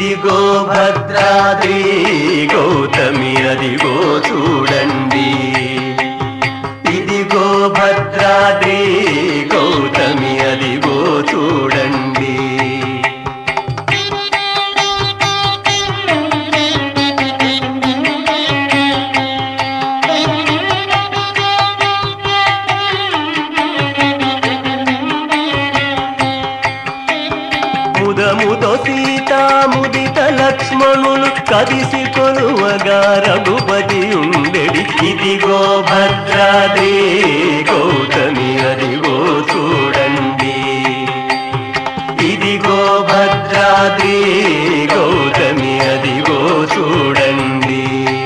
ఇదిగో భద్రాద్రి గౌతమి అదిగో చూడండి ఇదిగో భద్రాద్రి గౌతమి అదిగో చూడండి ముదముతో సీతాముదిత లక్ష్మణులు కదిసి కొలువగా రఘుపతి ఉండెడి ఇదిగో భద్రాద్రి గౌతమి అదిగో చూడండి ఇదిగో భద్రాద్రి గౌతమి అదిగో చూడండి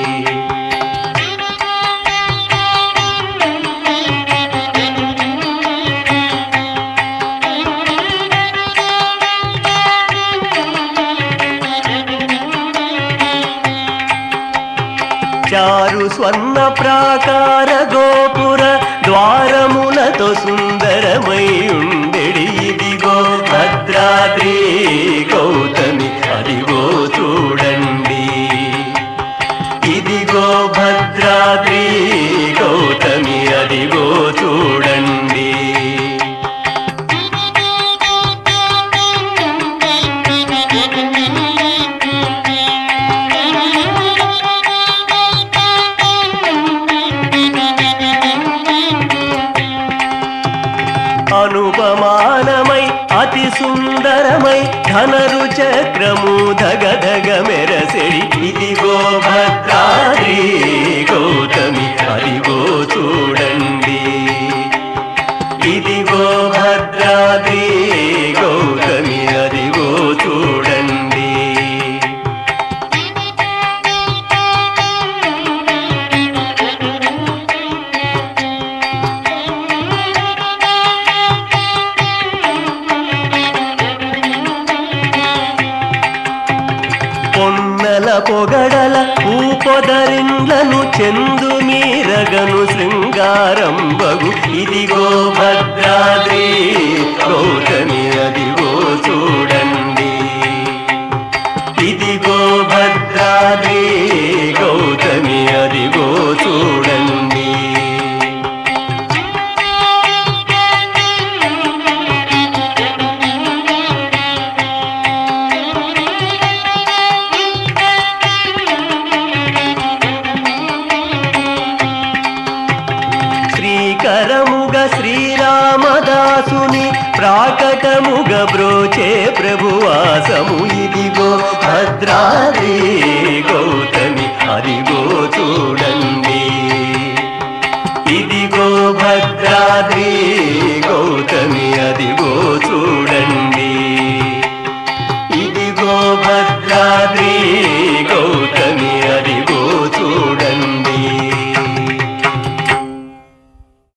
చారు స్వర్ణ ప్రాకార గోపుర ద్వారములతో సుందరమై ఉండెడి ఇదిగో భద్రాద్రి గౌతమి అదిగో చూడండి ఇదిగో భద్రాద్రి గౌతమి అదిగో చూడండి అనుపమానమై అతి సుందరమై ధనరు చక్రము ధగధగ మెరసెడి ఇదిగో భద్రాద్రి గౌతమి అదిగో చూడండి ఇదిగో భద్రాద్రి గౌతమి అదిగో చూడండి పొన్నల పొగడల పూపొదరిండ్లను చెందు మీరగను శృంగారం బగు ఇదిగో భద్రాద్రి గౌతమి అదిగో చూడండి ఇదిగో భద్రాద్రి గౌతమి అదిగో చూడండి శ్రీకరముగ శ్రీరామదాసుని ప్రాకటముగ బ్రోచే ప్రభువాసము ఇదిగో భద్రాద్రి గౌతమి అదిగో చూడండి ఇదిగో భద్రాద్రి గౌతమి అదిగో చూడండి ఇదిగో భద్రాద్రి